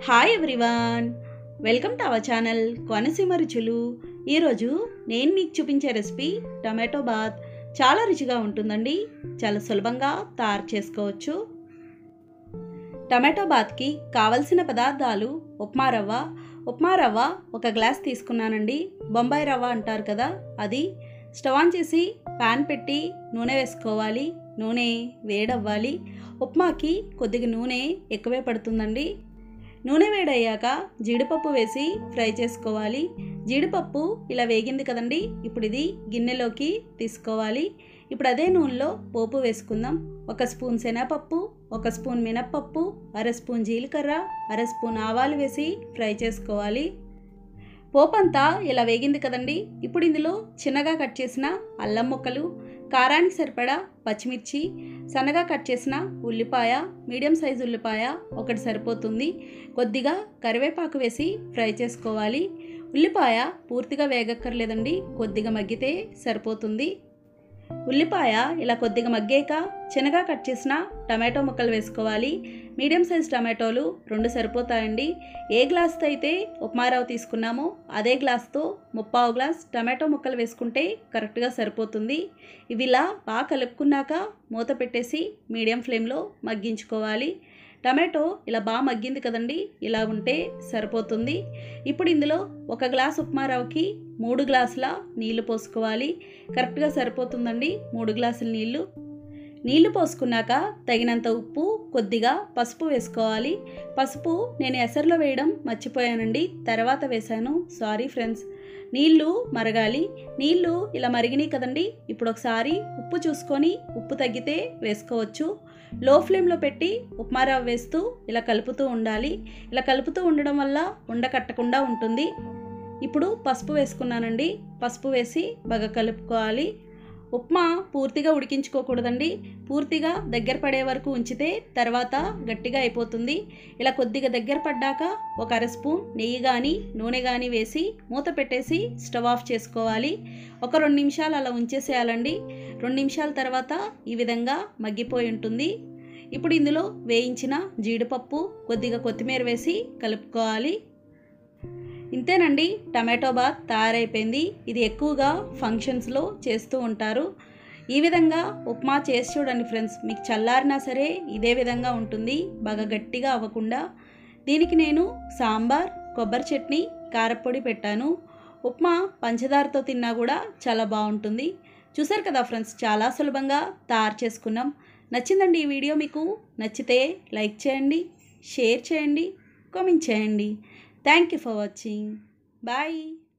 hi everyone welcome to our channel Konaseema Ruchulu ఈరోజు నేను మీకు చూపించే రెసిపీ టమాటో బాత్ చాలా రుచిగా ఉంటుందండి చాలా సులభంగా తయారు చేసుకోవచ్చు టమాటో బాత్కి కావలసిన పదార్థాలు ఉప్మా రవ్వ ఉప్మా రవ్వ ఒక గ్లాస్ తీసుకున్నానండి బొంబాయి రవ్వ అంటారు కదా అది స్టవ్ ఆన్ చేసి పాన్ పెట్టి నూనె వేసుకోవాలి నూనె వేడవ్వాలి ఉప్మాకి కొద్దిగా నూనె ఎక్కువే పడుతుందండి నూనె వేడయ్యాక జీడిపప్పు వేసి ఫ్రై చేసుకోవాలి జీడిపప్పు ఇలా వేగింది కదండి ఇప్పుడు ఇది గిన్నెలోకి తీసుకోవాలి ఇప్పుడు అదే నూనెలో పోపు వేసుకుందాం ఒక స్పూన్ శనగపప్పు ఒక స్పూన్ మినప్పప్పు అర స్పూన్ జీలకర్ర అర స్పూన్ ఆవాలు వేసి ఫ్రై చేసుకోవాలి పోపు అంతా ఇలా వేగింది కదండి ఇప్పుడు ఇందులో చిన్నగా కట్ చేసిన అల్లం ముక్కలు కారానికి సరిపడా పచ్చిమిర్చి సన్నగా కట్ చేసిన ఉల్లిపాయ మీడియం సైజు ఉల్లిపాయ ఒకటి సరిపోతుంది కొద్దిగా కరివేపాకు వేసి ఫ్రై చేసుకోవాలి ఉల్లిపాయ పూర్తిగా వేగక్కర్లేదండి కొద్దిగా మగ్గితే సరిపోతుంది ఉల్లిపాయ ఇలా కొద్దిగా మగ్గాక చిన్నగా కట్ చేసిన టమాటో ముక్కలు వేసుకోవాలి మీడియం సైజ్ టమాటోలు రెండు సరిపోతాయండి ఏ గ్లాస్తో అయితే ఉప్మారావు తీసుకున్నామో అదే గ్లాస్తో ముప్పావు గ్లాస్ టమాటో ముక్కలు వేసుకుంటే కరెక్ట్గా సరిపోతుంది ఇవి ఇలా బాగా కలుపుకున్నాక మూత పెట్టేసి మీడియం ఫ్లేమ్లో మగ్గించుకోవాలి టమాటో ఇలా బాగా మగ్గింది కదండి ఇలా ఉంటే సరిపోతుంది ఇప్పుడు ఇందులో ఒక గ్లాస్ ఉప్మా రవ్వకి మూడు గ్లాసుల నీళ్లు పోసుకోవాలి కరెక్ట్గా సరిపోతుందండి మూడు గ్లాసుల నీళ్లు నీళ్లు పోసుకున్నాక తగినంత ఉప్పు కొద్దిగా పసుపు వేసుకోవాలి పసుపు నేను ఎసరులో వేయడం మర్చిపోయానండి తర్వాత వేశాను సారీ ఫ్రెండ్స్ నీళ్లు మరగాలి నీళ్లు ఇలా మరిగినాయి కదండి ఇప్పుడు ఒకసారి ఉప్పు చూసుకొని ఉప్పు తగ్గితే వేసుకోవచ్చు లో ఫ్లేమ్లో పెట్టి ఉప్మా రవ్వ వేస్తూ ఇలా కలుపుతూ ఉండాలి ఇలా కలుపుతూ ఉండడం వల్ల ఉండకట్టకుండా ఉంటుంది ఇప్పుడు పసుపు వేసుకున్నానండి పసుపు వేసి బాగా కలుపుకోవాలి ఉప్మా పూర్తిగా ఉడికించుకోకూడదండి పూర్తిగా దగ్గర పడే వరకు ఉంచితే తర్వాత గట్టిగా అయిపోతుంది ఇలా కొద్దిగా దగ్గర పడ్డాక ఒక అర స్పూన్ నెయ్యి కానీ నూనె కానీ వేసి మూత పెట్టేసి స్టవ్ ఆఫ్ చేసుకోవాలి ఒక రెండు నిమిషాలు అలా ఉంచేసేయాలండి రెండు నిమిషాల తర్వాత ఈ విధంగా మగ్గిపోయి ఉంటుంది ఇప్పుడు ఇందులో వేయించిన జీడిపప్పు కొద్దిగా కొత్తిమీర వేసి కలుపుకోవాలి ఇంతేనండి టమాటో బాత్ తయారైపోయింది ఇది ఎక్కువగా ఫంక్షన్స్లో చేస్తూ ఉంటారు ఈ విధంగా ఉప్మా చేసి చూడండి ఫ్రెండ్స్ మీకు చల్లారినా సరే ఇదే విధంగా ఉంటుంది బాగా గట్టిగా అవ్వకుండా దీనికి నేను సాంబార్ కొబ్బరి చట్నీ కారపొడి పెట్టాను ఉప్మా పంచదారతో తిన్నా కూడా చాలా బాగుంటుంది చూసారు కదా ఫ్రెండ్స్ చాలా సులభంగా తయారు చేసుకున్నాం నచ్చిందండి ఈ వీడియో మీకు నచ్చితే లైక్ చేయండి షేర్ చేయండి కామెంట్ చేయండి thank you for watching bye